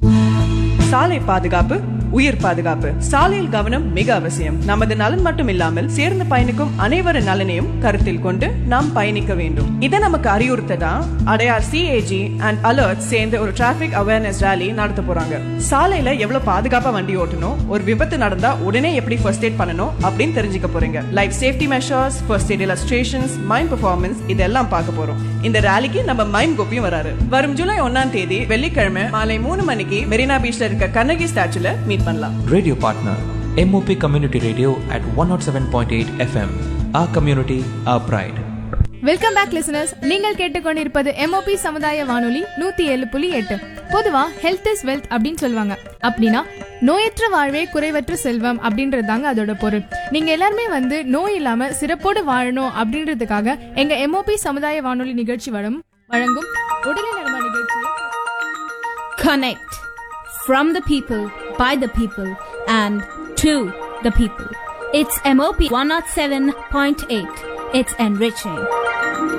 சாலை பாதுகாப்பு உயிர் பாதுகாப்பு சாலையில் கவனம் மிக அவசியம் நமது நலன் மட்டும் இல்லாமல் சேர்ந்து பயணிக்கும் அனைவரின் நலனையும் கருத்தில் கொண்டு நாம் பயணிக்க வேண்டும் இதை நமக்கு அறிவுறுத்ததா அடையார் சிஏஜி அண்ட் அலர்ட் சேர்ந்து ஒரு டிராபிக் அவேர்னஸ் ரேலி நடத்த போறாங்க சாலையில எவ்வளவு பாதுகாப்பா வண்டி ஓட்டணும் ஒரு விபத்து நடந்தா உடனே எப்படி ஃபர்ஸ்ட் எய்ட் பண்ணணும் அப்படின்னு தெரிஞ்சுக்க போறீங்க life safety measures first aid illustrations mind performance இதெல்லாம் பார்க்க போறோம் இந்த ரேலிக்கு நம்ம மைம் கோப்பியும் வராரு வரும் ஜூலை ஒன்னாம் தேதி வெள்ளிக்கிழமை மாலை மூணு மணிக்கு மெரினா பீச்ல இருக்க கண்ணகி ஸ்டாச்சுல மீட் பண்ணலாம் Radio partner MOP Community Radio at 107.8 FM. Our community, our pride. Welcome back listeners நீங்கள் கேட்டுக்கொண்டிருப்பது எம்ஓபி சமுதாய வானொலி நூத்தி ஏழு புள்ளி எட்டு பொதுவா ஹெல்த் இஸ் வெல்த் அப்படின்னு சொல்லுவாங்க அப்படின்னா நோயற்ற வாழ்வே குறைவற்ற செல்வம் அப்படின்றது தாங்க அதோட பொருள் நீங்க எல்லாருமே வந்து நோய் இல்லாம சிறப்போடு வாழணும் அப்படின்றதுக்காக எங்க எம்ஓபி சமுதாய வானொலி நிகழ்ச்சி வரும் வழங்கும் உடலை நலமா நிகழ்ச்சியை Connect from the people, by the people, and to the people. It's MOP 107.8. It's enriching.